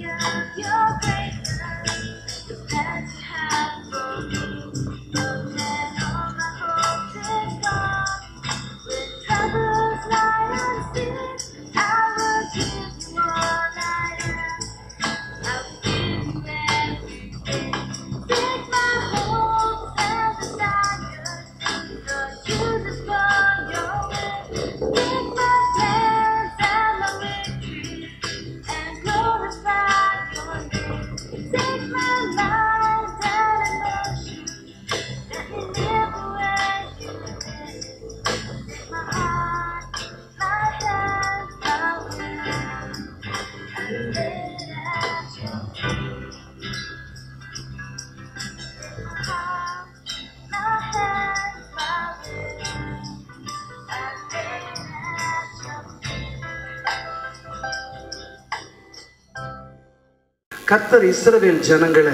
of your greatness that you have for me. Don't let all my hopes is gone. When troubles lie unseen, I will give you all I am. I will give you everything. Take my hopes and desires, Lord, use us for your will. Take my plans and my victories, and glorify your name. Take my mind and emotions, let me live where you live. Take my heart, my hands, my will, and lay it at your feet. Take my heart, my hands, my will, and lay it at your feet. கர்த்தர் இஸ்ரவேல் ஜனங்களை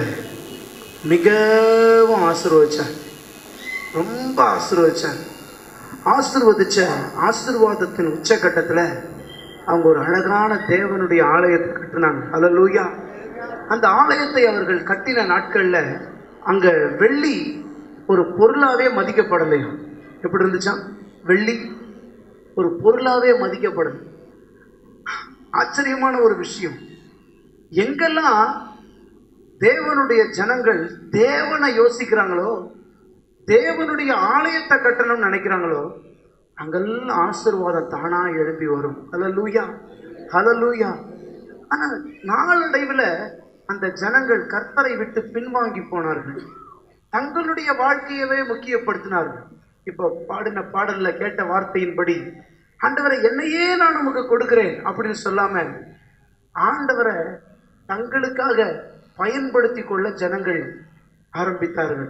மிகவும் ஆசீர்வதிச்சார் ரொம்ப ஆசீர்வதிச்சார் ஆசீர்வதிச்ச ஆசீர்வாதத்தின் உச்சக்கட்டத்தில் அவங்க ஒரு அழகான தேவனுடைய ஆலயத்தை கட்டினாங்க அல்லூயா அந்த ஆலயத்தை அவர்கள் கட்டின நாட்களில் அங்கே வெள்ளி ஒரு பொருளாகவே மதிக்கப்படலையாம் எப்படி இருந்துச்சாம் வெள்ளி ஒரு பொருளாகவே மதிக்கப்படலை ஆச்சரியமான ஒரு விஷயம் எங்கெல்லாம் தேவனுடைய ஜனங்கள் தேவனை யோசிக்கிறாங்களோ தேவனுடைய ஆலயத்தை கட்டணும்னு நினைக்கிறாங்களோ அங்கெல்லாம் ஆசீர்வாதம் தானா எழும்பி வரும் ஹலலூயா ஹலலூயா ஆனால் நாளடைவில் அந்த ஜனங்கள் கர்த்தரை விட்டு பின்வாங்கி போனார்கள் தங்களுடைய வாழ்க்கையவே முக்கியப்படுத்தினார்கள் இப்போ பாடின பாடல்ல கேட்ட வார்த்தையின்படி ஆண்டவரை என்னையே நான் உமக்கு கொடுக்கிறேன் அப்படின்னு சொல்லாம ஆண்டவரை தங்களுக்காக பயன்படுத்தி கொள்ள ஜனங்கள் ஆரம்பித்தார்கள்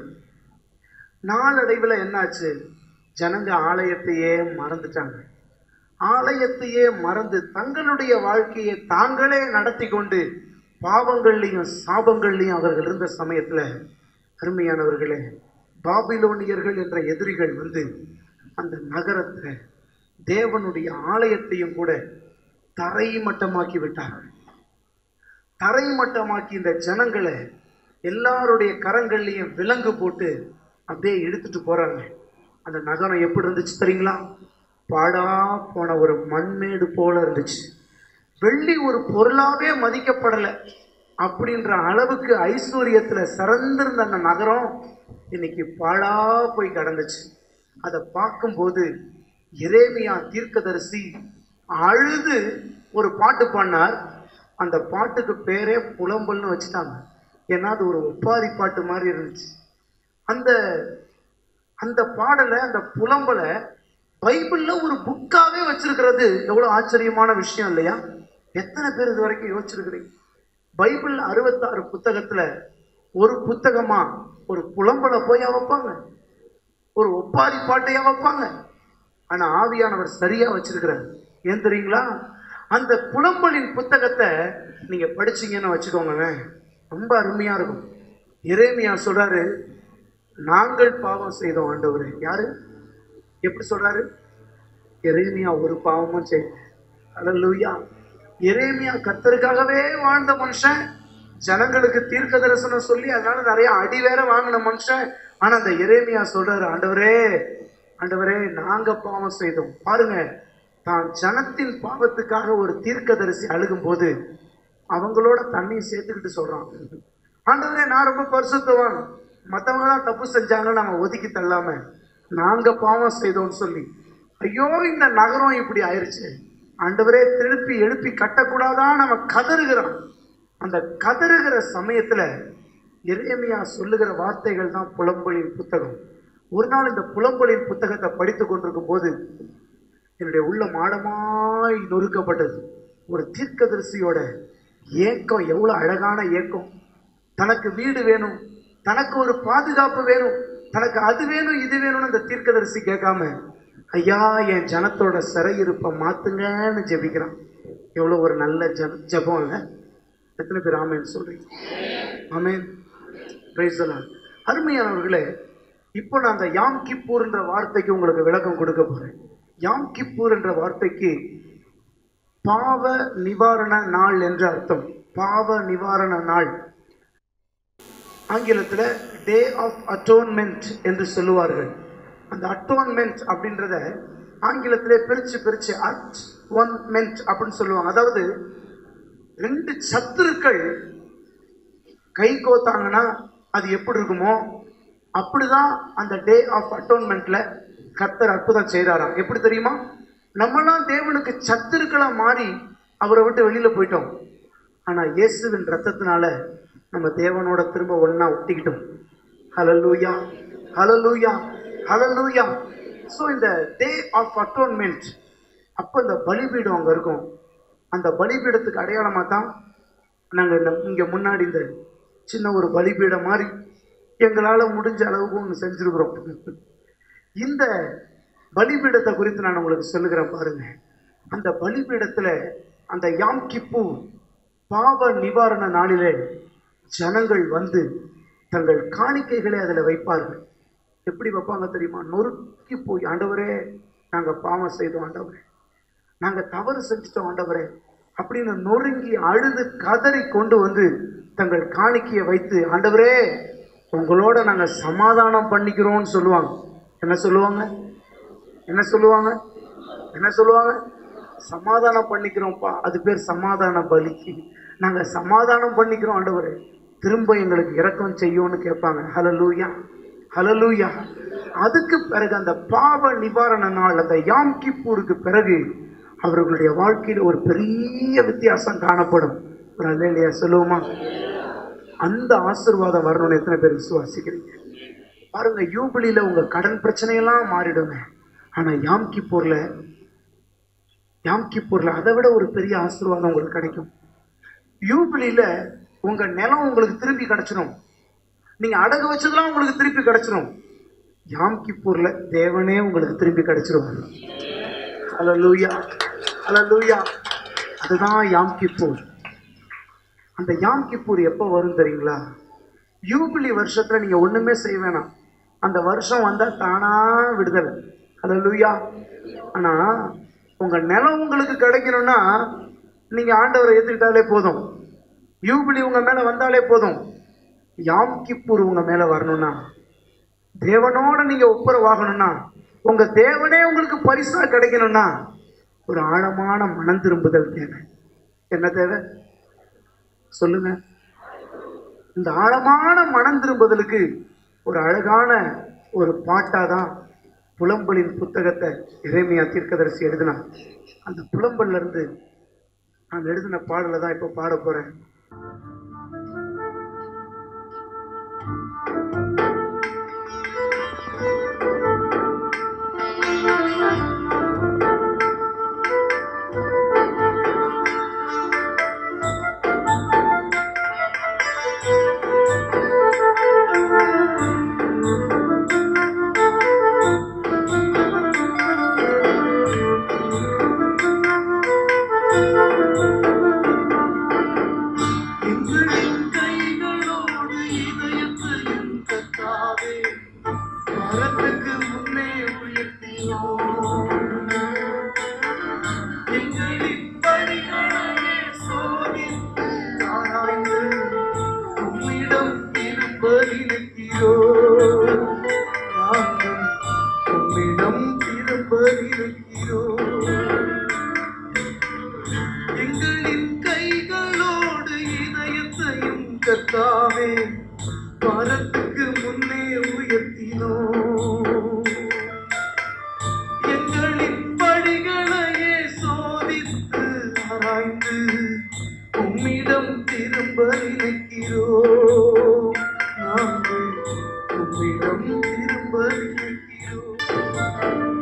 நாளடைவில் என்னாச்சு ஜனங்க ஆலயத்தையே மறந்துட்டாங்க ஆலயத்தையே மறந்து தங்களுடைய வாழ்க்கையை தாங்களே நடத்தி கொண்டு பாவங்கள்லையும் சாபங்கள்லையும் அவர்கள் இருந்த சமயத்தில் அருமையானவர்களே பாபிலோனியர்கள் என்ற எதிரிகள் வந்து அந்த நகரத்தை தேவனுடைய ஆலயத்தையும் கூட தரைமட்டமாக்கி விட்டார்கள் தரைமட்டமாக்கி இந்த ஜனங்களை எல்லாருடைய கரங்கள்லையும் விலங்கு போட்டு அப்படியே இழுத்துட்டு போறாங்க அந்த நகரம் எப்படி இருந்துச்சு தெரியுங்களா பாடா போன ஒரு மண்மேடு போல இருந்துச்சு வெள்ளி ஒரு பொருளாவே மதிக்கப்படலை அப்படின்ற அளவுக்கு ஐஸ்வர்யத்துல சிறந்திருந்த அந்த நகரம் இன்னைக்கு பாழா போய் கடந்துச்சு அதை பார்க்கும்போது எரேமியா தீர்க்கதரிசி அழுது ஒரு பாட்டு பாடினார் அந்த பாட்டுக்கு பேரே புலம்பல்னு வச்சுட்டாங்க ஏன்னா அது ஒரு ஒப்பாரி பாட்டு மாதிரி இருந்துச்சு அந்த அந்த பாடலை அந்த புலம்பலை பைபிள்ல ஒரு புக்காவே வச்சிருக்கிறது எவ்வளவு ஆச்சரியமான விஷயம் இல்லையா எத்தனை பேர் இது வரைக்கும் யோசிச்சிருக்கிறீங்க பைபிள் அறுபத்தாறு புத்தகத்துல ஒரு புத்தகமா ஒரு புலம்பலை போய் வைப்பாங்க ஒரு ஒப்பாரி பாட்டையா வைப்பாங்க ஆனா ஆவியானவர் சரியா வச்சிருக்கிறார் ஏன் தெரியுங்களா அந்த புலம்பலின் புத்தகத்தை நீங்க படிச்சீங்கன்னு வச்சுக்கோங்களேன் ரொம்ப அருமையா இருக்கும் எரேமியா சொல்றாரு நாங்கள் பாவம் செய்தோம் ஆண்டவரே யாரு எப்படி சொல்றாரு எரேமியா ஒரு பாவமும் செய்ய அல்லூயா எரேமியா கத்தருக்காகவே வாழ்ந்த மனுஷன் ஜனங்களுக்கு தீர்க்க தரிசனம் சொல்லி அதனால நிறைய அடி வேற வாங்கின மனுஷன் ஆனா அந்த எரேமியா சொல்றாரு ஆண்டவரே ஆண்டவரே நாங்க பாவம் செய்தோம் பாருங்க தான் ஜனத்தின் பாவத்துக்காக ஒரு தீர்க்கதரிசி அழுகும் போது அவங்களோட தண்ணி சேர்த்துக்கிட்டு சொல்றான் ஆண்டவரே நான் ரொம்ப பரிசுத்தவான் மற்றவங்க தான் தப்பு செஞ்சாங்கன்னு நம்ம ஒதுக்கி தள்ளாம நாங்க பாவம் செய்தோம்னு சொல்லி ஐயோ இந்த நகரம் இப்படி ஆயிருச்சு ஆண்டவரே திருப்பி எழுப்பி கட்டக்கூடாதா நம்ம கதறுகிறோம் அந்த கதறுகிற சமயத்துல எரேமியா சொல்லுகிற வார்த்தைகள் தான் புலம்பலின் புத்தகம் ஒரு நாள் இந்த புலம்பலின் புத்தகத்தை படித்து கொண்டிருக்கும் போது என்னுடைய உள்ள மாடமாய் நொறுக்கப்பட்டது ஒரு தீர்க்கதரிசியோட ஏக்கம் எவ்வளவு அழகான ஏக்கம் தனக்கு வீடு வேணும் தனக்கு ஒரு பாதுகாப்பு வேணும் தனக்கு அது வேணும் இது வேணும்னு அந்த தீர்க்கதரிசி கேட்காம ஐயா என் ஜனத்தோட சிறையிருப்பை மாத்துங்கன்னு ஜெபிக்கிறான் எவ்வளோ ஒரு நல்ல ஜன ஜெபம் இல்லை எத்தனை பேர் ஆமேன்னு சொல்றீங்க ஆமேன் பிரைஸ் அருமையானவர்களே இப்போ நான் அந்த யாம் கிப்பூர்ன்ற வார்த்தைக்கு உங்களுக்கு விளக்கம் கொடுக்க போறேன் யாம் கிப்பூர் என்ற வார்த்தைக்கு பாவ நிவாரண நாள் என்று அர்த்தம் பாவ நிவாரண நாள் ஆங்கிலத்தில் டே ஆஃப் அட்டோன்மெண்ட் என்று சொல்லுவார்கள் அந்த அட்டோன்மெண்ட் அப்படின்றத ஆங்கிலத்திலே பிரித்து பிரித்து அட் ஒன் மென்ட் அப்படின்னு சொல்லுவாங்க அதாவது ரெண்டு சத்துருக்கள் கை கோத்தாங்கன்னா அது எப்படி இருக்குமோ அப்படிதான் அந்த டே ஆஃப் அட்டோன்மெண்ட்ல கர்த்தர் அற்புதம் செய்கிறாராம் எப்படி தெரியுமா நம்மளாம் தேவனுக்கு சத்துருக்களா மாறி அவரை விட்டு வெளியில போயிட்டோம் ஆனா இயேசுவின் ரத்தத்தினால நம்ம தேவனோட திரும்ப ஒண்ணா ஒட்டிக்கிட்டோம் ஹலலூயா ஹலலூயா ஹலலூயா ஸோ இந்த டே ஆஃப் அட்டோன்மெண்ட் அப்போ இந்த பலிபீடம் அங்கே இருக்கும் அந்த பலிபீடத்துக்கு அடையாளமாக தான் நாங்கள் இந்த இங்கே முன்னாடி இந்த சின்ன ஒரு பலிபீடம் மாதிரி எங்களால் முடிஞ்ச அளவுக்கு ஒன்று செஞ்சுருக்குறோம் இந்த பலிபீடத்தை குறித்து நான் உங்களுக்கு சொல்லுகிறேன் பாருங்க அந்த பலிபீடத்தில் அந்த யாம் கிப்பு பாவ நிவாரண நாளிலே ஜனங்கள் வந்து தங்கள் காணிக்கைகளை அதில் வைப்பார்கள் எப்படி வைப்பாங்க தெரியுமா நொறுக்கி போய் ஆண்டவரே நாங்கள் பாவம் செய்தோம் ஆண்டவரே நாங்கள் தவறு செஞ்சுட்டோம் ஆண்டவரே அப்படின்னு நொறுங்கி அழுது கதறி கொண்டு வந்து தங்கள் காணிக்கையை வைத்து ஆண்டவரே உங்களோட நாங்கள் சமாதானம் பண்ணிக்கிறோம்னு சொல்லுவாங்க என்ன சொல்லுவாங்க என்ன சொல்லுவாங்க என்ன சொல்லுவாங்க சமாதானம் பண்ணிக்கிறோம்ப்பா அது பேர் சமாதான பலி நாங்கள் சமாதானம் பண்ணிக்கிறோம் ஆண்டவரே திரும்ப எங்களுக்கு இரக்கம் செய்யும்னு கேட்பாங்க ஹலலூயா ஹலலூயா அதுக்கு பிறகு அந்த பாவ நிவாரண நாள் அந்த யாம் கிப்பூருக்கு பிறகு அவர்களுடைய வாழ்க்கையில் ஒரு பெரிய வித்தியாசம் காணப்படும் ஒரு அல்லையா சொல்லுவோமா அந்த ஆசீர்வாதம் வரணும்னு எத்தனை பேர் விசுவாசிக்கிறீங்க பாருங்க யூபிலியில உங்க கடன் பிரச்சனையெல்லாம் மாறிடுங்க ஆனா யாம் கிப்பூர்ல யாம் கிப்பூர்ல அதை விட ஒரு பெரிய ஆசீர்வாதம் உங்களுக்கு கிடைக்கும் யூபிலியில உங்க நிலம் உங்களுக்கு திருப்பி கிடைச்சிடும் நீங்க அடகு வச்சதெல்லாம் உங்களுக்கு திருப்பி கிடைச்சிடும் யாம் கிப்பூர்ல தேவனே உங்களுக்கு திருப்பி கிடைச்சிடும் ஹalleluya ஹalleluya அதுதான் யாம் கிப்பூர் அந்த யாம் கிப்பூர் எப்போ வரும் தெரியுங்களா யூபிலி வருஷத்துல நீங்க ஒண்ணுமே செய்ய வேணாம் அந்த வருஷம் வந்தா தானா விடுதலை ஹalleluya ஆனா உங்க நிலம் உங்களுக்கு கிடைக்கணும்னா நீங்க ஆண்டவரை ஏத்துக்கிட்டாலே போதும் யூபிலி உங்க மேல வந்தாலே போதும் யாம் கிப்பூர் உங்க மேல வரணும்னா தேவனோட நீங்க ஒப்புரவாகணும்னா உங்க தேவனே உங்களுக்கு பரிசா கிடைக்கணும்னா ஒரு ஆழமான மனம் திரும்புதல் தேவை என்ன தேவை சொல்லுங்க இந்த ஆழமான மனம் திரும்புதலுக்கு ஒரு அழகான ஒரு பாட்டாக தான் புலம்பலின் புத்தகத்தை இறைமையா தீர்க்கதரிசி எழுதினான் அந்த புலம்பல்ல இருந்து நான் எழுதின பாடலை தான் இப்போ பாட போறேன் எங்களின் கைகளோடு இதயத்தையும் கத்தாவே மரத்துக்கு முன்னே உயர்த்தினோம் எங்களின் வழிகளையே சோதித்து ஆராய்ந்து உம்மிடம் திரும்ப இருக்கிறோம் நாங்கள் உம்மிடம் திரும்ப இருக்கிறோம் எங்களின் கைகளோடு இதயத்தையும் கத்தாவே மரத்துக்கு முன்னே உயர்த்தினோ எங்களின் படிகளையே சோதித்து ஆராய்ந்து உம்மிடம் திரும்ப நினைக்கிறோம் நாங்கள் உம்மிடம் திரும்ப நினைக்கிறோம்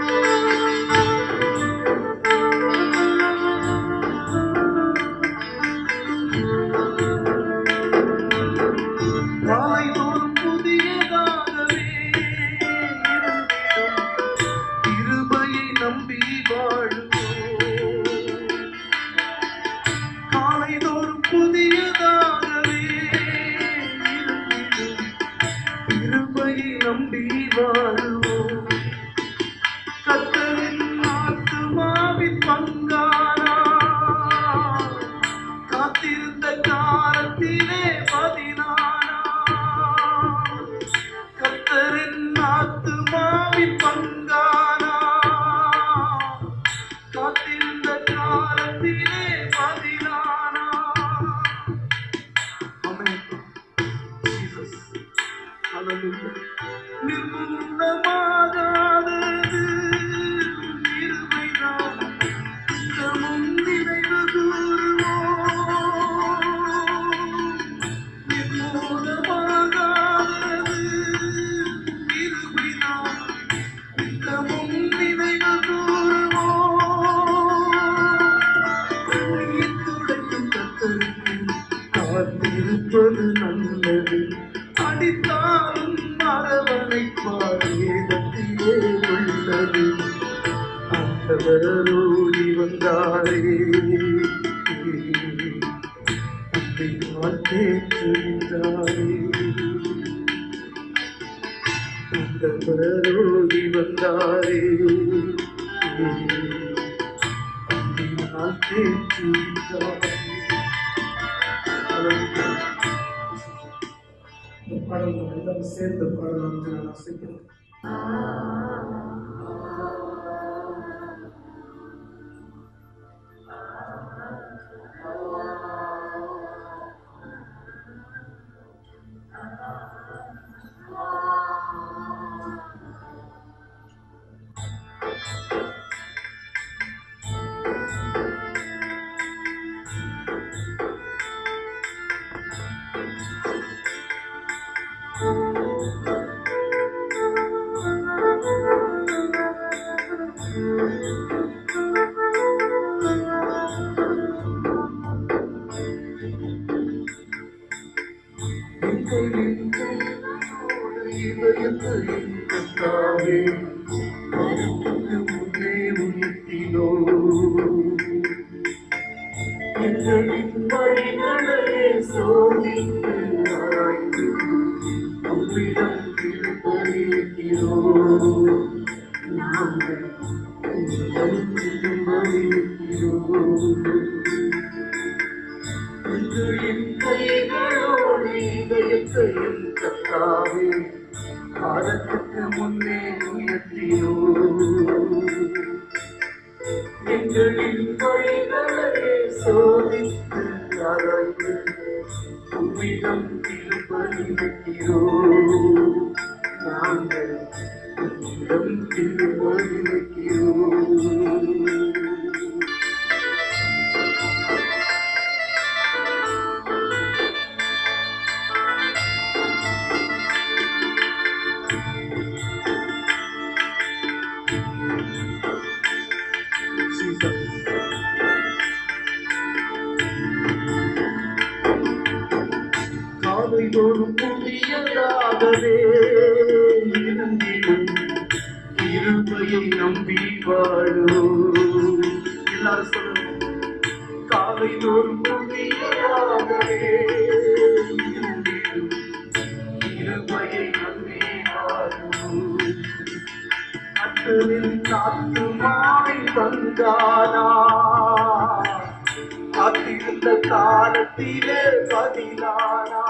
நாள்தோறும் புதியதாகவே இருந்திடும் கிருபையை நம்பி வாழுவோம் காலைதோறும் புதியதாகவே அல்லேலூயா. நிர்மூலமாகாதது இருமைதான் நித்தமும் நினைவு கூறுவோம். நிர்மூலமாகாதது இருமைதான் நித்தமும் நினைவு கூறுவோம். கண்ணீர் துடைக்கும் கர்த்தருக்கு காத்திருப்பது நல்லது அடித்தாலும் அரவணைப்பார் வேதத்திலே உள்ளது ஆண்டவரோடி வந்தாரே அன்பினால் தேற்றுகின்றாரே ஆண்டவரோடி வந்தாரே அன்பினால் தேற்றுகின்றாரே Hallelujah. இந்த பாடல் நம்ம எல்லாரும் சேர்ந்து பாடலாம் என்று நான் ஆசைக்கிறேன் காலத்துக்கு முன்னே உயர்த்தினோ எங்களின் வழிகளை சோதித்து ஆராய்ந்து உம்மிடம் திருப்பதி வைக்கிறோம் நாங்கள் உம்மிடம் திருப்பதி வைக்கிறோம் Jesus. காலை தோறும் புதியதாகவே இருந்திடும் இருமையை நம்பி வாழும் எல்லாரும் சொல்லுங்க காலை தோறும் புதியதாகவே இருந்திடும் இருமையை நம்பி வாழும் கத்தரில் காத்து மாறி வந்தானா காத்திருந்த காலத்திலே பதிலானா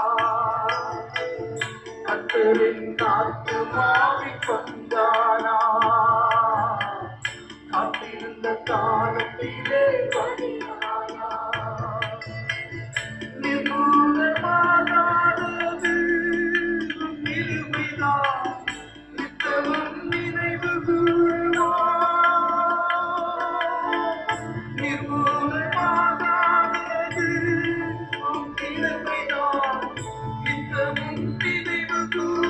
கத்தரின் காத்து மாறி வந்தானா காத்திருந்த காலத்திலே பதிலானா நிர்மூலமாகாதது இருமைதான் நித்தமும் நினைவு கூறுவோம். நிர்மூலமாகாதது உம் இருமைதான் நித்தமும் நினைவு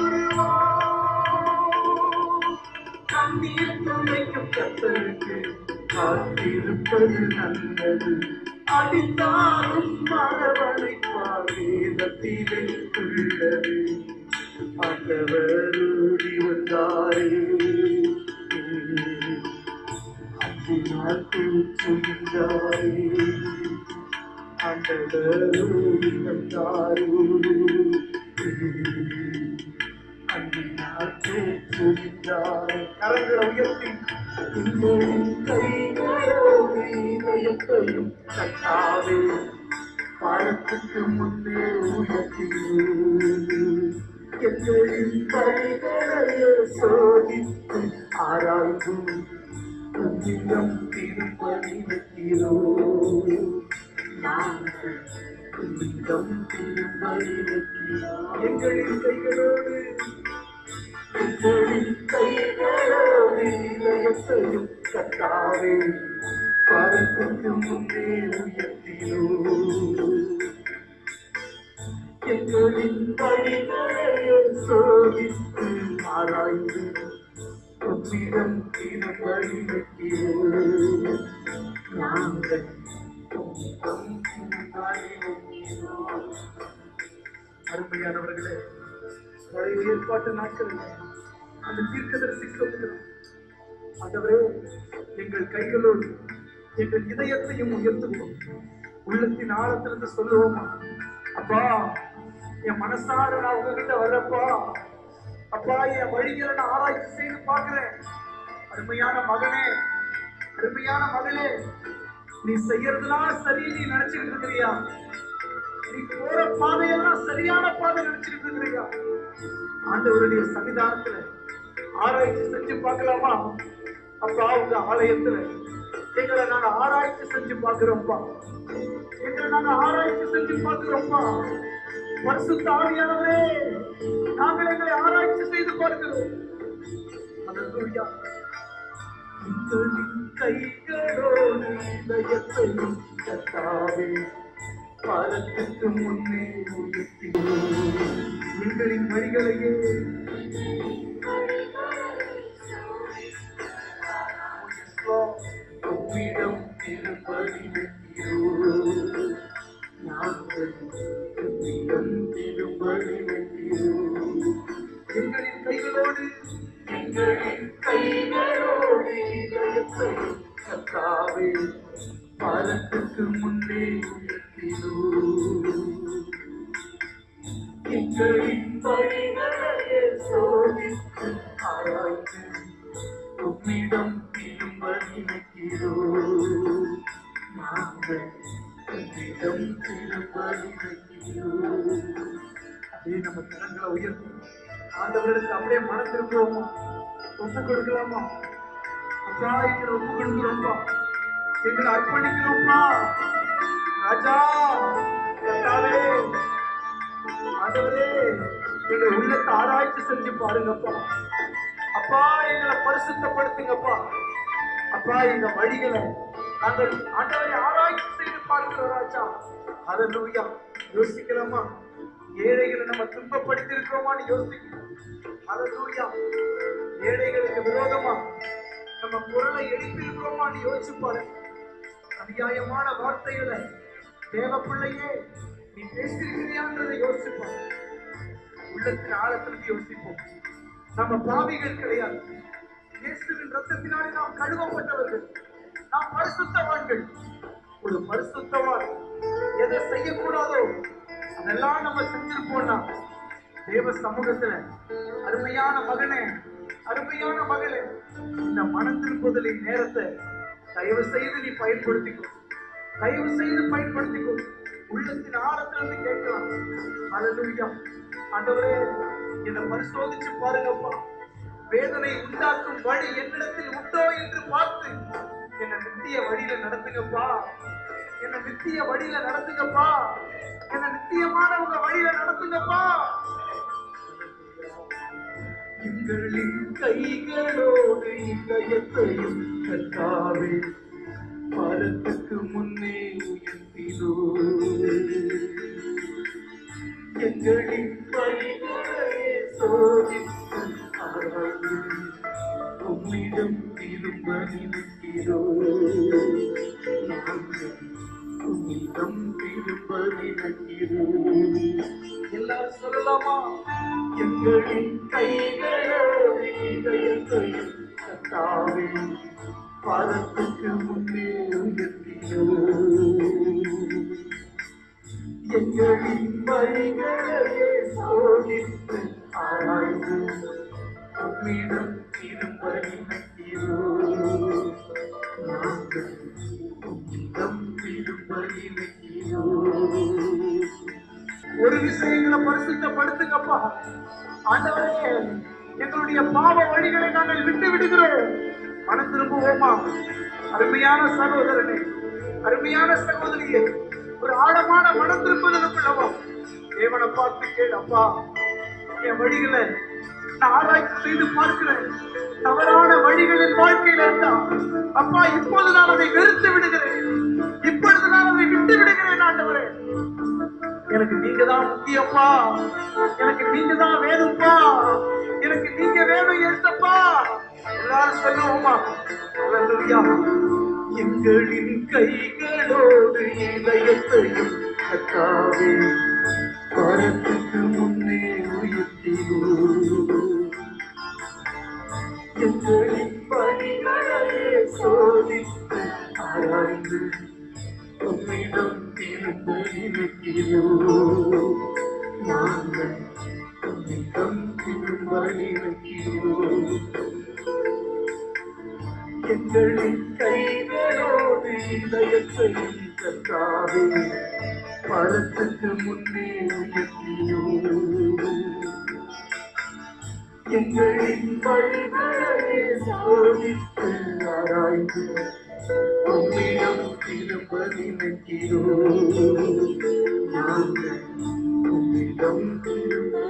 கூறுவோம். கண்ணீர் துடைக்கும் கத்தருக்கு காத்திருப்பது நல்லது அடித்தாலும் மரவழைப்பார் வேதத்திலே உள்ளது ஆண்டவரோடி வந்தாரே அன்பினால் சொல்கிறாரே ஆண்டவரோடி வந்தாரே அன்பினால் சொல்கிறாரே கரங்களை உயர்த்தி உங்களின் கைகளோடு இதயத்தையும் கட்டாவே பாடத்துக்கு முன்னே உயர்த்தினேன் எங்களின் கைகளையே சோதித்து ஆராய்ந்து உன்னிடம் திருப்பதி வைக்கிறோம் நாங்கள் உம்மிடம் திரும்படி வைக்கிறோம். எங்களின் கைகளோடு எங்களின் கைகளோடு இதயத்தையும் கத்தாவே பாதத்துக்கு முன்னே உயர்த்தினோம் எங்களின் வழிகளை சோதித்து ஆராய்ந்து உம்மிடம் திரும்படி வைக்கிறோம் நாங்கள் உம்மிடம் திரும்படி வைக்கிறோம் அருமையானவர்களே பழைய ஏற்பாட்டு நாட்களில் அந்த தீர்க்கதரிசி சொல்லுகிறார் ஆண்டவரே எங்கள் கைகளோடு எங்கள் இதயத்தையும் உயர்த்துவோம் உள்ளத்தின் ஆழத்திலிருந்து சொல்லுவோமா அப்பா என் மனசார நான் உங்ககிட்ட வர்றப்பா அப்பா என் வழிகளை நான் ஆராய்ச்சி செய்து பார்க்கிறேன் அருமையான மகனே அருமையான மகளே நீ செய்யறதுலாம் சரி நீ நினைச்சுக்கிட்டு இருக்கிறியா நீ போற பாதையெல்லாம் சரியான பாதை நினைச்சிட்டு இருக்கிறியா ஆண்டவருடைய சன்னிதானத்துல ஆராய்ச்சி செஞ்சு பார்க்கலாமா அப்பா உங்க ஆலயத்துல எங்களை நாங்க ஆராய்ச்சி செஞ்சு பார்க்கிறோம்ப்பா எங்களை நாங்க ஆராய்ச்சி செஞ்சு பார்க்கிறோம்ப்பா பரிசுத்த ஆவியானவரே நாங்கள் எங்களை ஆராய்ச்சி செய்து பார்க்கிறோம் அல்லேலூயா எங்களின் கைகளோடு இதயத்தையும் கத்தாவே பாதத்துக்கு முன்னே உயர்த்தினோம் எங்களின் வரிகளையே உம்மிடம் திருப்பதி வைக்கிறோம் நாங்கள் உம்மிடம் திருப்பதி வைக்கிறோம் எங்களின் கைகளோடு எங்களின் கைகளோடு இதயத்தை கத்தாவே பாதத்துக்கு முன்னே உயர்த்தினோம் எங்களின் வழிகளையே சோதித்து ஆராய்ந்து உம்மிடம் திரும்ப நினைக்கிறோம் நாங்கள் உம்மிடம் திரும்ப நினைக்கிறோம் அப்படியே நம்ம கரங்களை உயர்த்தி ஆண்டவர்களுக்கு அப்படியே மன திரும்புவோமா ஒப்பு கொடுக்கலாமா அப்பா எங்களை ஒப்பு கொடுக்கிறோம்ப்பா எங்களை அர்ப்பணிக்கிறோம்ப்பா ராஜா கர்த்தாவே ஆண்டவரே எங்க உள்ளத்தை ஆராய்ச்சி செஞ்சு பாருங்கப்பா அப்பா எங்களை பரிசுத்தப்படுத்துங்கப்பா அப்பா எங்க வழிகளை நாங்கள் ஆண்டவரை ஆராய்ச்சி செய்து பார்க்கிறோம் ராஜா ஹalleluya யோசிக்கலாமா ஏழைகளை நம்ம துன்பப்படுத்தி இருக்கிறோமான்னு யோசிக்கணும் ஹalleluya ஏழைகளுக்கு விரோதமா நம்ம குரலை எழுப்பி இருக்கிறோமான்னு யோசிச்சு பாருங்க அநியாயமான வார்த்தைகளை தேவ பிள்ளையே நீ பேசியிருக்கிறியான்றதை யோசிப்போம் உள்ளத்தின் ஆழத்திலிருந்து யோசிப்போம் நம்ம பாவிகள் கிடையாது இயேசுவின் ரத்தத்தினாலே நாம் கழுவப்பட்டவர்கள் நாம் பரிசுத்தவான்கள் ஒரு பரிசுத்தவான் எதை செய்யக்கூடாதோ அதெல்லாம் நம்ம செஞ்சிருப்போம்னா தேவ சமூகத்துல அருமையான மகனே அருமையான மகளே இந்த மனம் திருப்புதலின் நேரத்தை தயவு செய்து நீ பயன்படுத்திக்கோ தயவு செய்து பயன்படுத்திக்கோ உள்ளத்தின் ஆழத்திலிருந்து கேட்கலாம் அல்லேலூயா ஆண்டவரே என்னை பரிசோதிச்சு பாருங்கப்பா வேதனை உண்டாக்கும் வழி என்னிடத்தில் உண்டோ என்று பார்த்து என்னை நித்திய வழியில நடத்துங்கப்பா என்னை நித்திய வழியில நடத்துங்கப்பா என்னை நித்தியமான உங்க வழியில நடத்துங்கப்பா எங்களின் கைகளோடு இதயத்தையும் கத்தாவே பரத்துக்கு முன்னே உயர்த்தினோ எங்களின் வழிகளையே சோதித்து ஆராய்ந்து உம்மிடம் திரும்ப நினைக்கிறோ நாங்கள் உம்மிடம் திரும்ப நினைக்கிறோ எல்லாரும் சொல்லலாமா எங்களின் கைகளோடு இதயத்தையும் கத்தாவே பாதத்துக்கு முன்னே உயர்த்தினோ எங்களின் வழிகளையே சோதித்து ஆராய்ந்து உம்மிடம் திரும்ப நினைக்கிறோ நாங்கள் உம்மிடம் திரும்ப நினைக்கிறோ ஒரு விஷயங்களை பரிசுத்தப்படுத்துங்கப்பா ஆண்டவரே எங்களுடைய பாவ வழிகளை நாங்கள் விட்டு விடுகிறோம் மனம் திரும்புவோமா அருமையான சகோதரனே அருமையான சகோதரியே ஒரு ஆழமான மனம் திரும்புதலுக்குள்ளவா தேவனை பார்த்து கேள் அப்பா என் வழிகளை நான் ஆராய்ச்சி செய்து பார்க்கிறேன் தவறான வழிகளின் வாழ்க்கையில இருந்தா அப்பா இப்போது நான் அதை வெறுத்து விடுகிறேன் இப்பொழுது நான் அதை விட்டு விடுகிறேன் ஆண்டவரே எனக்கு நீங்க தான் முக்கியப்பா எனக்கு நீங்க தான் வேணும்ப்பா எனக்கு நீங்க வேணும் ஏசப்பா எல்லாரும் சொல்லுவோமா அல்லேலூயா எங்களின் கைகளோடு இதயத்தையும் கத்தாவே பரத்துக்கு முன்னே உயர்த்தினோம் எங்களின் பணிகளை சோதித்து ஆராய்ந்து உம்மிடம் திரும்ப நினைக்கிறோம் நாங்கள் உம்மிடம் திரும்ப நினைக்கிறோம் எங்களின் கைகளோடு இதயத்தை கத்தாவே பலத்துக்கு முன்னே உயர்த்தியோம் எங்களின் வழிகளை சோதித்து ஆராய்ந்து உம்மிடம் திரும்ப நினைக்கிறோம் நாங்கள் உம்மிடம் திரும்ப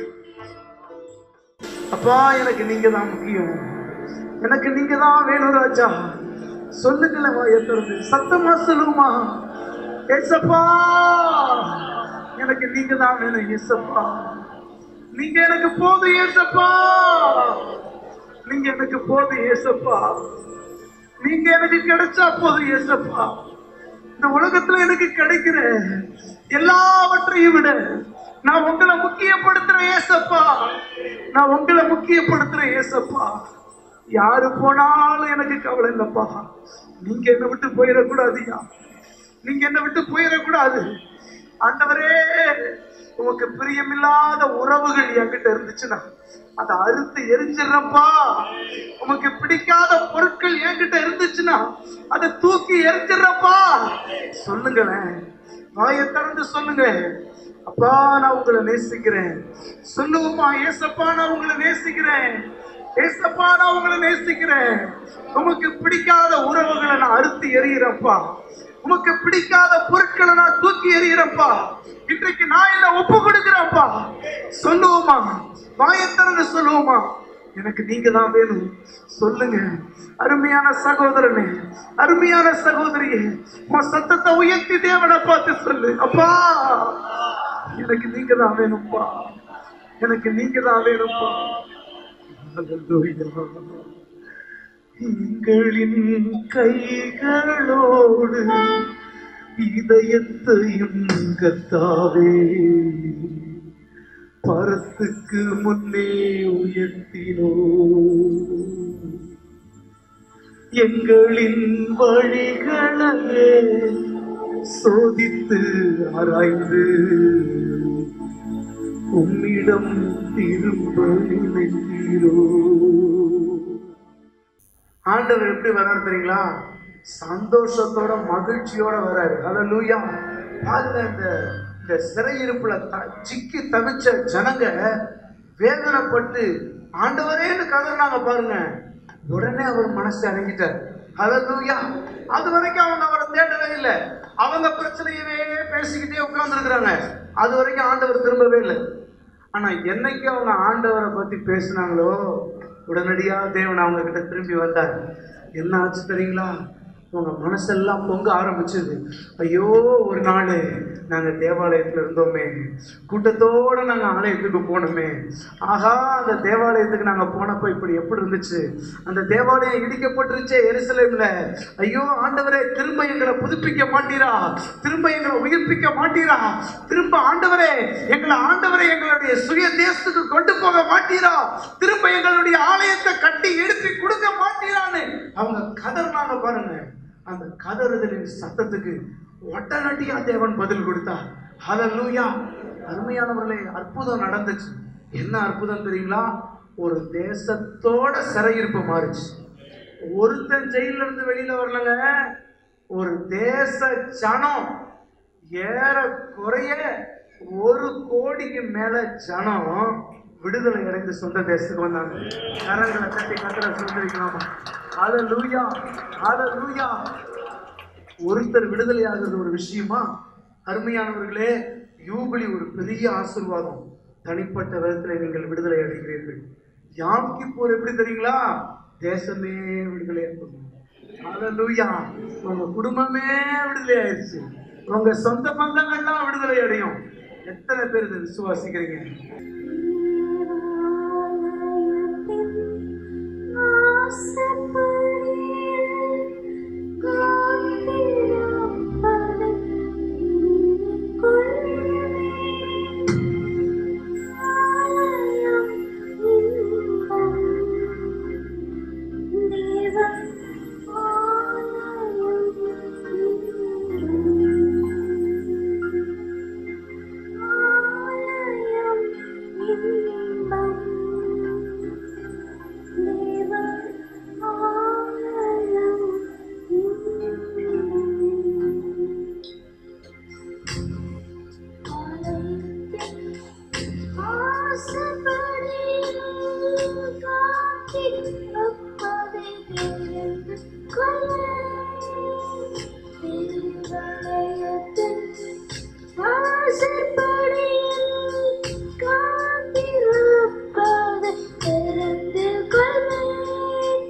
அப்பா எனக்கு நீங்க தான் முக்கியம் எனக்கு நீங்க தான் வேணும் ராஜா சொல்லுங்களேன் வாயை திறந்து சத்தமா சொல்லுமா ஏசப்பா எனக்கு நீங்க தான் வேணும் ஏசப்பா நீங்க எனக்கு போதும் ஏசப்பா நீங்க எனக்கு போதும் ஏசப்பா நீங்க எனக்கு கிடைச்சா போதும் ஏசப்பா இந்த உலகத்துல எனக்கு கிடைக்கிற எல்லாவற்றையும் விட நான் உங்களை முக்கியப்படுத்துறேன் ஏசப்பா நான் உங்களை முக்கியப்படுத்துறேன் ஏசப்பா யாரு போனாலும் எனக்கு கவலை இல்லப்பா நீங்க என்னை விட்டு போயிடக்கூடாதுயா நீங்க என்னை விட்டு போயிடக்கூடாது ஆண்டவரே உமக்கு பிரியமில்லாத உறவுகள் என்கிட்ட இருந்துச்சுன்னா அதை அறுத்து எரிஞ்சிடுறப்பா உமக்கு பிடிக்காத பொருட்கள் என்கிட்ட இருந்துச்சுன்னா அதை தூக்கி எரிஞ்சிடுறப்பா சொல்லுங்களேன் வாயை திறந்து சொல்லுங்க அப்பா நான் உங்களை நேசிக்கிறேன் சொல்லுவோமா ஏசப்பா நான் உங்களை நேசிக்கிறேன் ஏசப்பா நான் உங்களை நேசிக்கிறேன் உமக்கு பிடிக்காத உறவுகளை நான் அறுத்து எறிகிறப்பா உமக்கு பிடிக்காத பொருட்களை நான் தூக்கி எறிகிறப்பா இன்றைக்கு நான் என்ன ஒப்பு கொடுக்கிறேன்ப்பா சொல்லுவோமா வாயை திறந்து சொல்லுவோமா எனக்கு நீங்க தான் வேணும் சொல்லுங்க அருமையான சகோதரனே அருமையான சகோதரியே உன் சத்தத்தை உயர்த்தி தேவனை பார்த்து சொல்லு அப்பா எனக்கு நீங்க தான் வேணும்ப்பா எனக்கு நீங்க தான் வேணும்ப்பா Hallelujah. எங்களின் கைகளோடு இதயத்தையும் கத்தாவே பரத்துக்கு முன்னே உயர்த்தினோ எங்களின் வழிகளே சோதித்து ஆராய்ந்து உம்மிடம் திரும்ப நினைக்கிறோ ஆண்டவர் எப்படி வர்றாரு தெரியுங்களா சந்தோஷத்தோட மகிழ்ச்சியோட வர்றாரு ஹalleluya பாருங்க இந்த இந்த சிறையிருப்புல த- சிக்கி தவிச்ச ஜனங்க வேதனைப்பட்டு ஆண்டவரேன்னு கதறினாங்க பாருங்க உடனே அவர் மனசு அடங்கிட்டார் ஹalleluya அது வரைக்கும் அவங்க அவரை தேடவே இல்லை அவங்க பிரச்சனையவே பேசிக்கிட்டே உட்கார்ந்துருக்குறாங்க அது வரைக்கும் ஆண்டவர் திரும்பவே இல்லை ஆனா என்னைக்கு அவங்க ஆண்டவரை பத்தி பேசினாங்களோ உடனடியா தேவன் அவங்க கிட்ட திரும்பி வந்தார் என்ன ஆச்சு தெரியுங்களா உங்க மனசெல்லாம் பொங்க ஆரம்பிச்சது ஐயோ ஒரு நாள் நாங்க தேவாலயத்துல இருந்தோமே கூட்டத்தோட நாங்க ஆலயத்துக்கு போனோமே ஆஹா அந்த தேவாலயத்துக்கு நாங்க போனப்ப இப்படி எப்படி இருந்துச்சு அந்த தேவாலயம் இடிக்கப்பட்டுருச்சே எருசலேம்ல ஐயோ ஆண்டவரே திரும்ப எங்களை புதுப்பிக்க மாட்டீரா திரும்ப எங்களை உயிர்ப்பிக்க மாட்டீரா திரும்ப ஆண்டவரே எங்களை ஆண்டவரே எங்களுடைய சுய தேசத்துக்கு கொண்டு போக மாட்டீரா திரும்ப எங்களுடைய ஆலயத்தை கட்டி எழுப்பி கொடுக்க மாட்டீரான்னு அவங்க கதறினாங்க பாருங்க அந்த கதறுதலின் சத்தத்துக்கு ஒட்டநட்டியா தேவன் பதில் கொடுத்தார் ஹalleluya அருமையானவர்களே அற்புதம் நடந்துச்சு என்ன அற்புதம் தெரியுங்களா ஒரு தேசத்தோட சிறையிருப்பு மாறுச்சு ஒருத்தன் ஜெயில இருந்து வெளியில வரலங்க ஒரு தேச ஜனம் ஏற குறைய ஒரு கோடிக்கு மேல ஜனம் விடுதலை அடைந்து சொந்த தேசத்துக்கு வந்தாங்க கரங்களை தட்டி கத்திர சுதந்திரிக்கலாமா அத லூயா அத லூயா ஒருத்தர் விடுதலை ஆகுறது ஒரு விஷயமா அருமையானவர்களே யூபிலி ஒரு பெரிய ஆசீர்வாதம் தனிப்பட்ட விதத்தில் நீங்கள் விடுதலை அடைகிறீர்கள் யாமிக்கு போர் எப்படி தெரியுங்களா தேசமே விடுதலை ஏற்படும் ஹalleluya உங்க குடும்பமே விடுதலை ஆயிடுச்சு உங்க சொந்த பந்தங்கள்லாம் விடுதலை அடையும் எத்தனை பேர் இதை விசுவாசிக்கிறீங்க தெரிந்து கொள்வேன்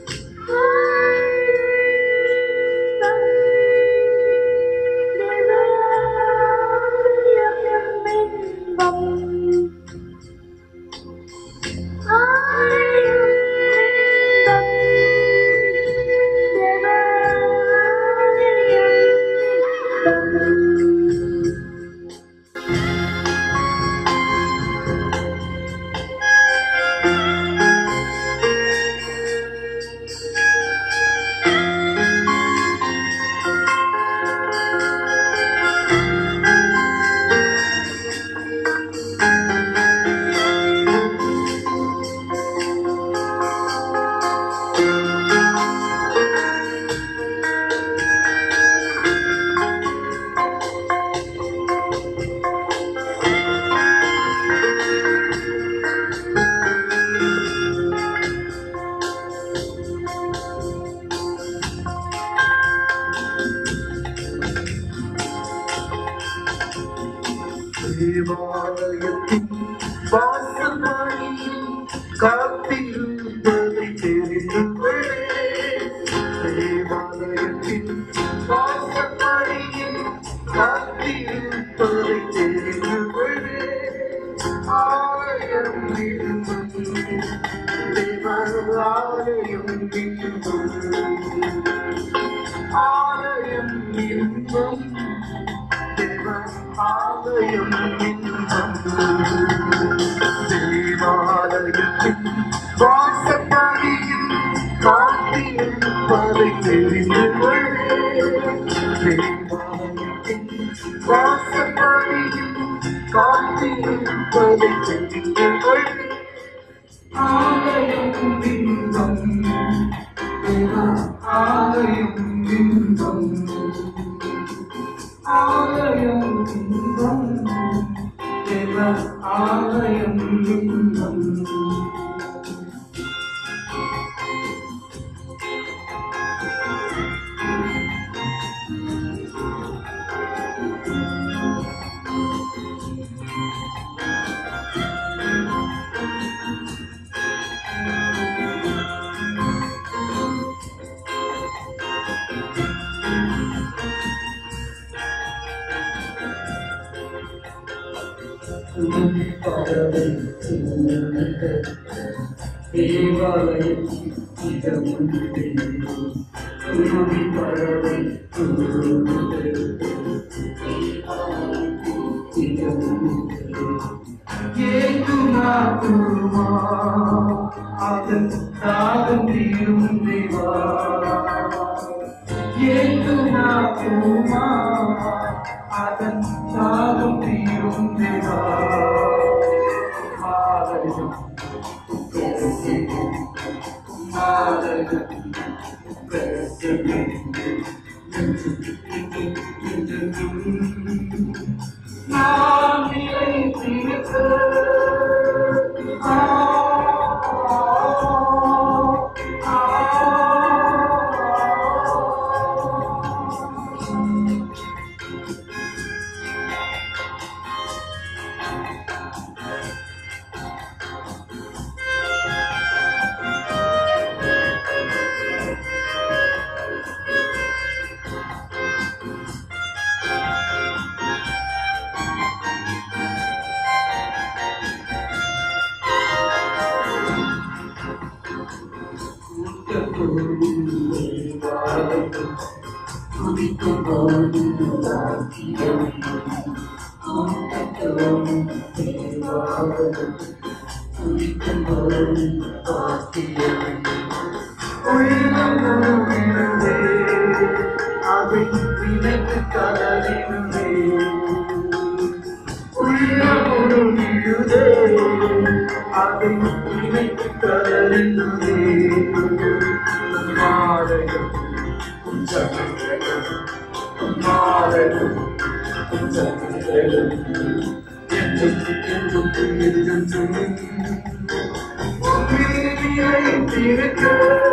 தேவாலயத்தின் வாசல்களில் காத்திருப்பதை தெரிந்து கொள்ளேன். தேவாலயத்தின் வாசல்களில் காத்திருப்பதை தெரிந்து கொள்ளேன். ஆலயம் இன்பம், தேவாலயம் இன்பம். ஆலயம் இன்பம் ஆலயம் இன்பம் தேவாலயத்தின் வாசப்படியில் காத்திருப்பதை தெரிந்து கொள்ளேன் தேவாலயத்தின் வாசப்படியில் காத்திருப்பதை தெரிந்து கொள்ளேன் ஆலயம் இன்பம் தேவா ஆலயம் இன்பம் ஆலயம் இன்பம் தேவ ஆலயம் இன்பம் பறவை தேவாலயம் இதமுண்டு துருவி பறவை ஏகுமா குருமா அதன் தாகம் தீரும் தேவா ஏகுமா குருமா அதன் தாகம் தீரும் தேவா ஆலயம் ஆலயம் நான் நிலைத்திருக்க ஆ ஆ அதை நினைத்து கதறினே உள்ளமுடன் விழுதே அதை நினைத்து கதறினே மாலையும் மாலையும் என்றும் என்றும் என்றும் நிலைத்திருக்க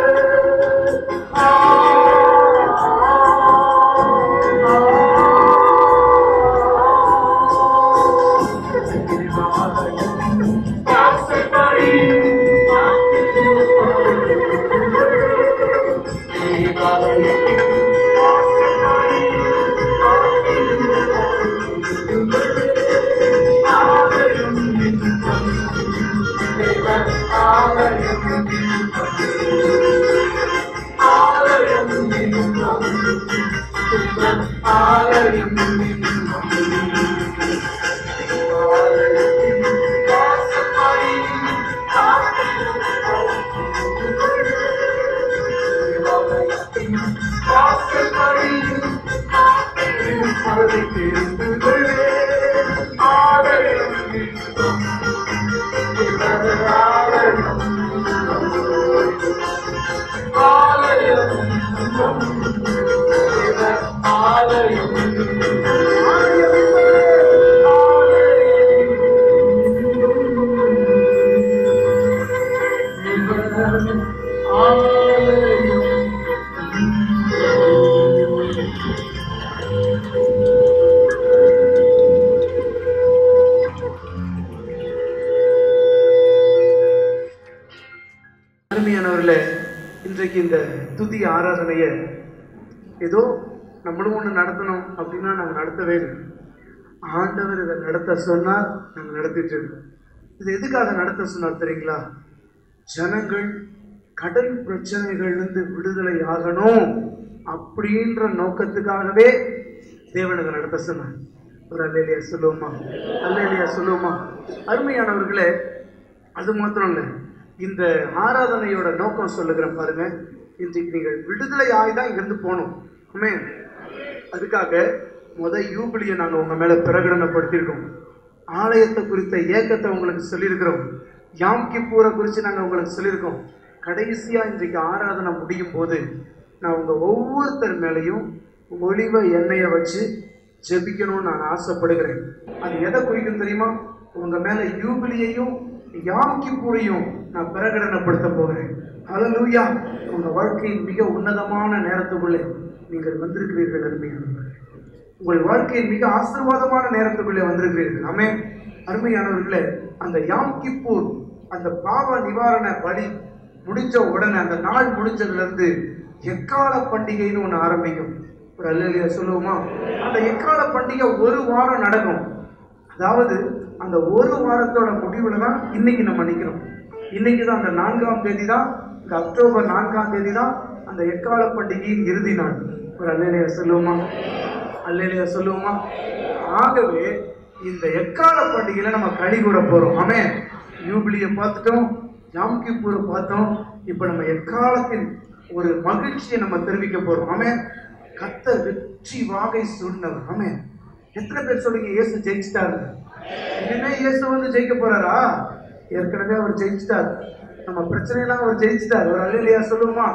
அருமையானவர்களே இன்றைக்கு இந்த துதி ஆராதனையை ஏதோ நம்மளும் ஒன்று நடத்தணும் அப்படின்னா நாங்கள் நடத்தவே இல்லை ஆண்டவர் இதை நடத்த சொன்னார் நாங்கள் நடத்திட்டு இருக்கோம் இது எதுக்காக நடத்த சொன்னார் தெரியுங்களா ஜனங்கள் கடன் பிரச்சனைகள்லேருந்து விடுதலை ஆகணும் அப்படின்ற நோக்கத்துக்காகவே தேவன் இதை நடத்த சொன்னார் ஒரு அல்லையா சொல்லுவோமா அல்லையா சொல்லுவோமா அருமையானவர்களே அது மாத்திரம் இல்லை இந்த ஆராதனையோட நோக்கம் சொல்லுகிறேன் பாருங்க இன்றைக்கு நீங்கள் விடுதலை ஆகி தான் இங்கிருந்து போகணும் ஆமே அதுக்காக முத யூபிலியை நாங்கள் உங்க மேல பிரகடனப்படுத்தியிருக்கோம் ஆலயத்தை குறித்த ஏக்கத்தை உங்களுக்கு சொல்லியிருக்கிறோம் யாம் கிப்பூரை குறித்து நாங்கள் உங்களுக்கு சொல்லியிருக்கோம் கடைசியா இன்றைக்கு ஆராதனை முடியும் போது நான் உங்க ஒவ்வொருத்தர் மேலேயும் ஒளிவ எண்ணெயை வச்சு ஜெபிக்கணும்னு நான் ஆசைப்படுகிறேன் அது எதை குறிக்கும் தெரியுமா உங்க மேல யூபிலியையும் யாம் கிப்பூரையும் நான் பிரகடனப்படுத்த போகிறேன் ஹalleluya உங்க வாழ்க்கையின் மிக உன்னதமான நேரத்துக்குள்ளே நீங்கள் வந்திருக்கிறீர்கள் அருமையானவர்களே உங்கள் வாழ்க்கையின் மிக ஆசீர்வாதமான நேரத்துக்குள்ளே வந்திருக்கிறீர்கள் ஆமே அருமையானவர்களே அந்த யாம் கிப்பூர் அந்த பாவ நிவாரண பலி முடிஞ்ச உடனே அந்த நாள் முடிஞ்சதுல இருந்து எக்கால பண்டிகைன்னு ஒன்று ஆரம்பிக்கும் ஒரு அல்லையா சொல்லுவோமா அந்த எக்கால பண்டிகை ஒரு வாரம் நடக்கும் அதாவது அந்த ஒரு வாரத்தோட முடிவுல தான் இன்னைக்கு நம்ம நிக்கிறோம் இன்னைக்கு தான் அந்த நான்காம் தேதி தான் இந்த அக்டோபர் நான்காம் தேதி தான் அந்த எக்கால பண்டிகையின் இறுதி நாள் ஒரு அல்லையா சொல்லுவோமா அல்லையா சொல்லுவோமா ஆகவே இந்த எக்கால பண்டிகையில நம்ம களி கூட போறோம் ஆமே யூபிலியை பார்த்துட்டோம் யாம் கிப்பூரை பார்த்தோம் இப்போ நம்ம எக்காலத்தின் ஒரு மகிழ்ச்சியை நம்ம தெரிவிக்க போறோம் ஆமே கத்த வெற்றி வாகை சூடினவர் ஆமே எத்தனை பேர் சொல்லுங்க இயேசு ஜெயிச்சிட்டாரு இனிமே இயேசு வந்து ஜெயிக்க போறாரா ஏற்கனவே அவர் ஜெயிச்சிட்டார் நம்ம பிரச்சனையெல்லாம் அவர் ஜெயிச்சிட்டார் ஒரு அலையிலையா சொல்லுமா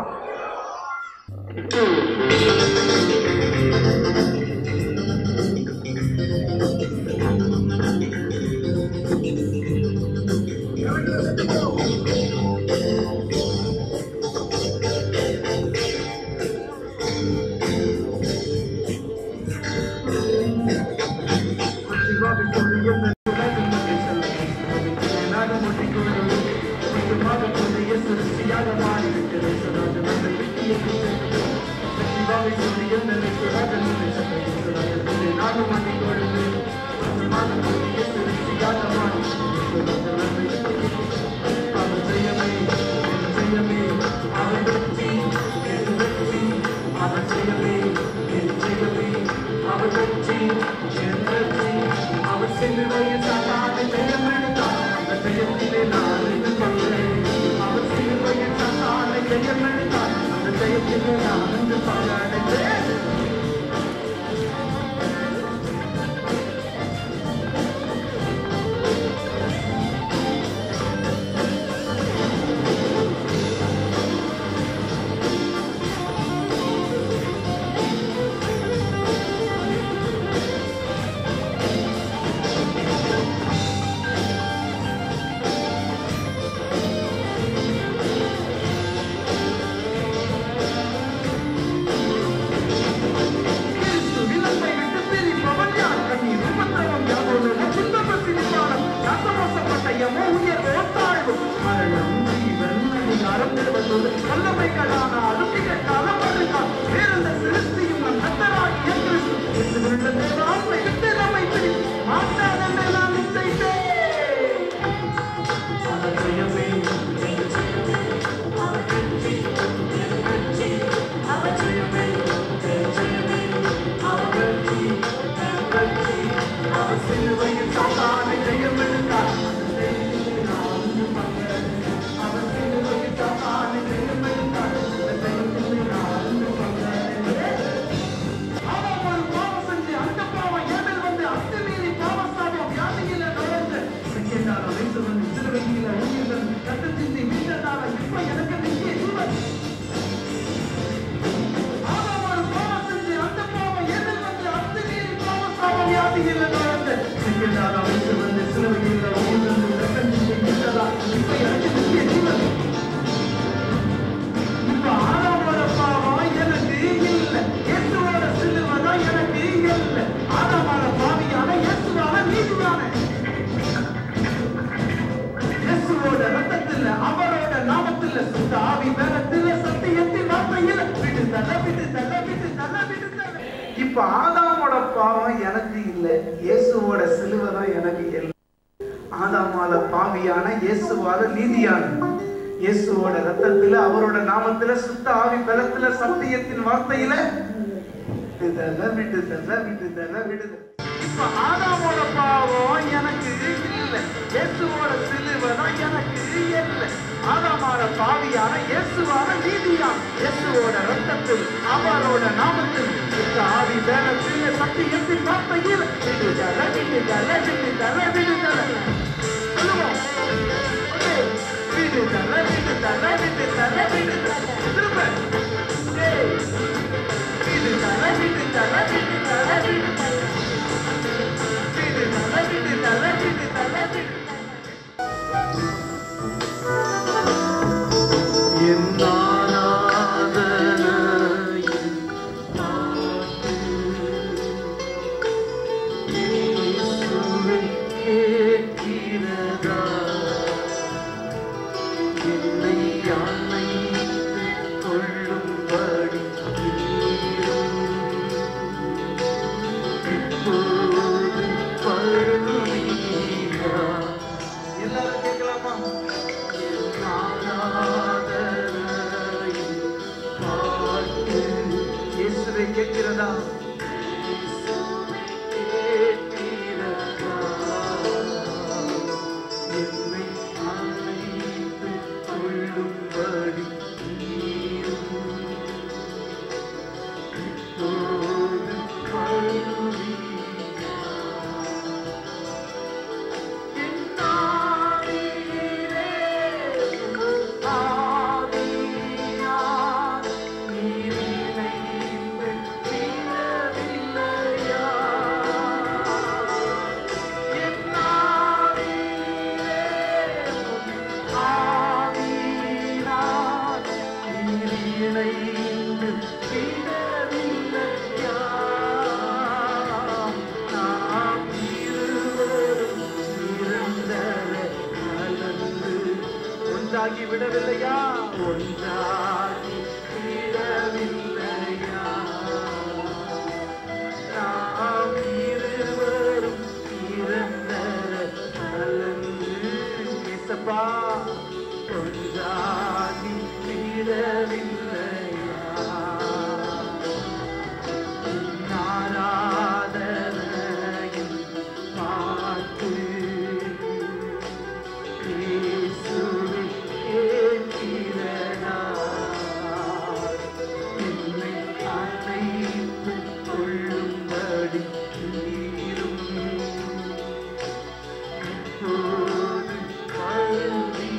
அவர் வெற்றி என் வெற்றி அவர் சிலுவையில் சாத்தானை ஜெயமெடுத்தார் அந்த ஜெயத்திலே நான் இன்று பங்கேறேன் அவர் சிலுவையில் சாத்தானை ஜெயமெடுத்தார் அந்த ஜெயத்திலே நான் இன்று பங்கடைந்தேன் கிறிஸ்து விலங்கை விட்டு பிரிப்பவன் யார்? கண்ணீர் உபத்திரவம் யாதொரு துன்பமும் சிரிப்பாலும் நாசமோசப்பட்ட எமோ உயர்வோ தாழ்வு. மரணம், ஜீவன், அதிகாரம், நிறுவனத்தோடு வல்லமைகளானாலும் திகட்டாலும் வருகால். வேறெந்த சிருஷ்டியும் நம் கர்த்தராகிய கிறிஸ்து. இயேசுவுள்ள தேவாண்மை விட்டு நம்மை பிரித்து மாட்டார் என்று நான் நிச்சயித்தேன். அவர் ஜெயமே, எங்கள் ஜெயமே, அவர் வெற்றி, என் வெற்றி, அவர் ஜெயமே, என் ஜெயமே, அவர் வெற்றி, என் வெற்றி, அவர் சிலுவையில் சாத்தானை ஜெயமெடுத்தார். அந்த ஜெயத்திலே நான் இன்று பங்கேற்றேன். அவர் சிலுவையில் சாத்தானை ஜெயமெடுத்தார். அந்த ஜெயத்திலே நான் இன்று பங்கேற்றேன். அவன் ஒரு பாவம் செஞ்சு அந்த பாவம் ஏதில் வந்து அத்துமீறி பாவஸ்தாபம் வியாதியில நுழைஞ்சு செங்கேட்டால வைத்து வந்து சிறுவையில ஊழியர்கள் கட்டு சிந்தி மீட்டதால இப்ப எனக்கு நித்திய ஜீவன் அவன் ஒரு பாவம் செஞ்சு அந்த பாவம் ஏதில் வந்து அத்துமீறி பாவஸ்தாபம் வியாதியில நுழைஞ்சு செங்கேட்டால வைத்து வந்து சிறுவையில ஊழியர்கள் கட்டு சிந்தி மீட்டதால இப்ப எனக்கு நித்திய ஜீவன் இப்ப ஆதாமோட பாவம் எனக்கு இல்ல இயேசுவோட சிலுவை தான் எனக்கு இல்ல ஆதாமோட பாவியான இயேசுவான நீதியான இயேசுவோட ரத்தத்துல அவரோட நாமத்துல சுத்த ஆவி வேகத்துல சத்தியத்தின் வார்த்தையில விடுதலை விடுதலை விடுதலை விடுதலை இப்ப ஆதாமோட பாவம் எனக்கு இல்ல இயேசுவோட சிலுவை தான் எனக்கு இல்லை ஆதாமால பாவியான இயேசுவால நீதியான இயேசுவோட ரத்தத்துல அவரோட நாமத்துல சுத்த ஆவி பலத்துல சத்தியத்தின் வார்த்தையில விடுதலை விடுதலை விடுதலை விடுதலை இப்ப ஆதாமோட பாவம் எனக்கு இல்ல இயேசுவோட சிலுவை தான் எனக்கு இல்ல ஆதாமார பாவியான இயேசுவான நீதியா இயேசுவோட ரத்தத்தில் அவரோட நாமத்தில் சுத்த ஆவி பலத்துல சத்தியத்தின் வார்த்தையில் விடுதலை விடுதலை விடுதலை விடுதலை சொல்லுவோம் Okay. விடுதலை விடுதலை விடுதலை விடுதலை திரும்ப ஏய். விடுதலை விடுதலை விடுதலை விடுதலை விடுதலை விடுதலை விடுதலை விடுதலை என் ஆராதனையின் பாட்டு இயேசுவை கேட்கிறதா? என்னை அணைத்துக் கொள்ளும்படி நீரும் இப்போது வருவீரா? எல்லாரும் கேட்கலாமா என் ஆராதனையின் பாட்டு இயேசுவை கேட்கிறதா என்னை அழைத்துக் கொள்ளும்படி நீரும் இப்போது வருவீரா? என் ஆவியிலே, ஆவியார் நீர் இணைந்து விடவில்லையா? என் ஆவியிலே, ஆவியார் நீர் இணைந்து விடவில்லையா? நாம் இருவரும் நிரந்தர கலந்து ஒன்றாகி விடவில்லையா ஒன்றாகி விடவில்லையா நாம் இருவரும் நிரந்தர கலந்து இயேசப்பா ஒன்றாகி விடவில்லையா ஆராதனையின் எப்போது வருவீரோ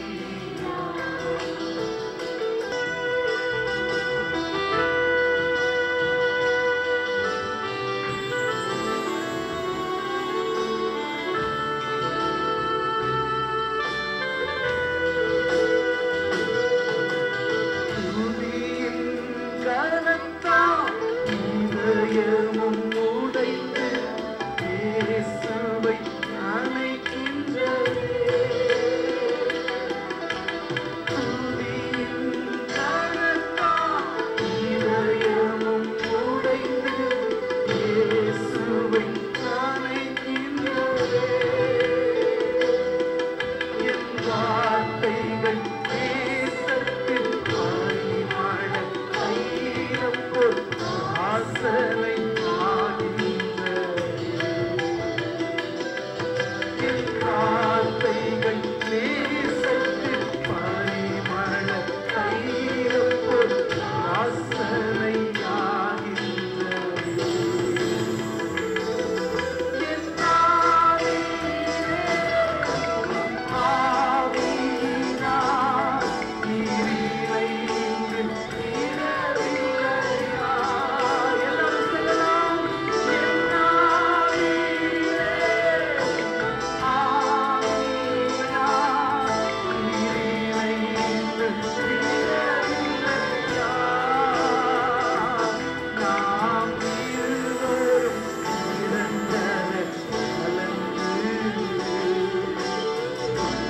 துதியின் கரத்தால் இதயமும் உடைத்து இயேசுவை அணைக்கின்றதே. துதியின் கரத்தால் இதயமும் உடைத்து இயேசுவை அணைக்கின்றதே. என் வார்த்தைகள் தேசத்தில் பரிமள தைலம் போல் வாசனை ஆகின்றன. என் வார்த்தைகள் தேசத்தில் பரிமள தைலம் போல் வாசனை ஆகின்றன. என் ஆவியிலே நாம் இருவரும் இறந்தன கலந்து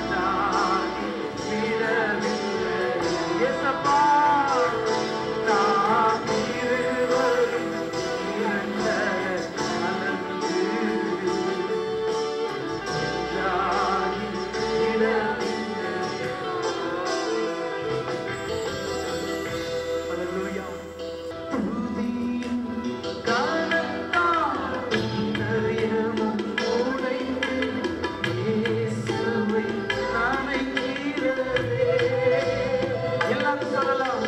எல்லாம் சொல்லலாம்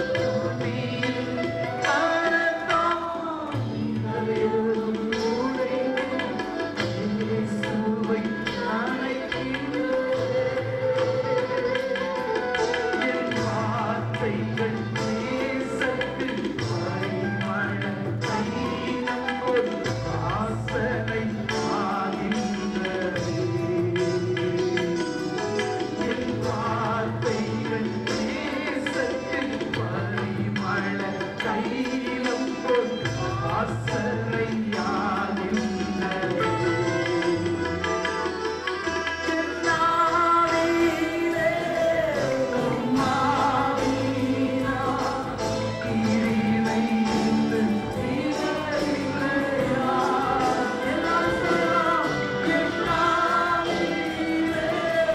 வார்த்தைகள் நேசத்தில் பரிமள தைலம் போல் வாசனையாகின்றன. என்னாவிலே உம்மாவினா இறைந்து இறையிலையா. எல்லாம் சொல்லலாம். என்னாவிலே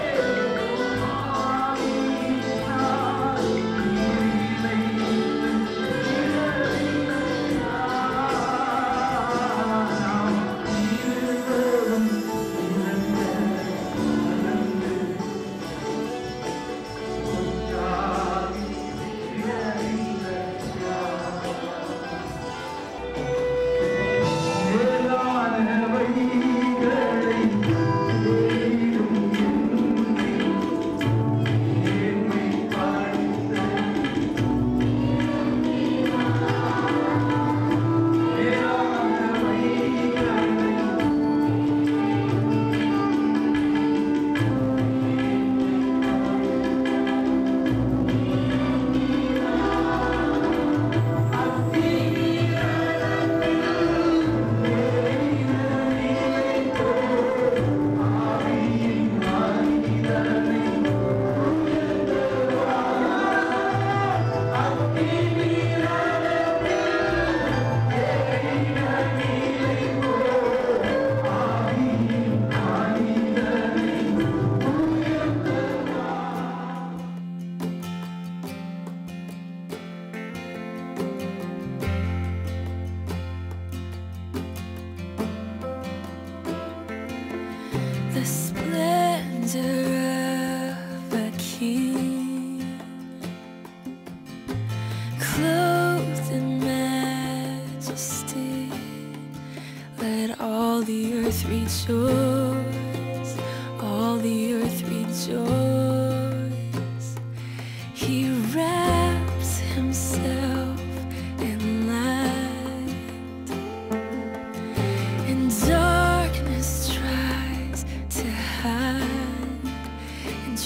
the splendor of a king, clothed in majesty. Let all the earth rejoice, all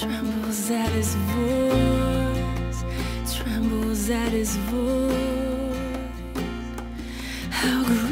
trembles at his voice, trembles at his voice. How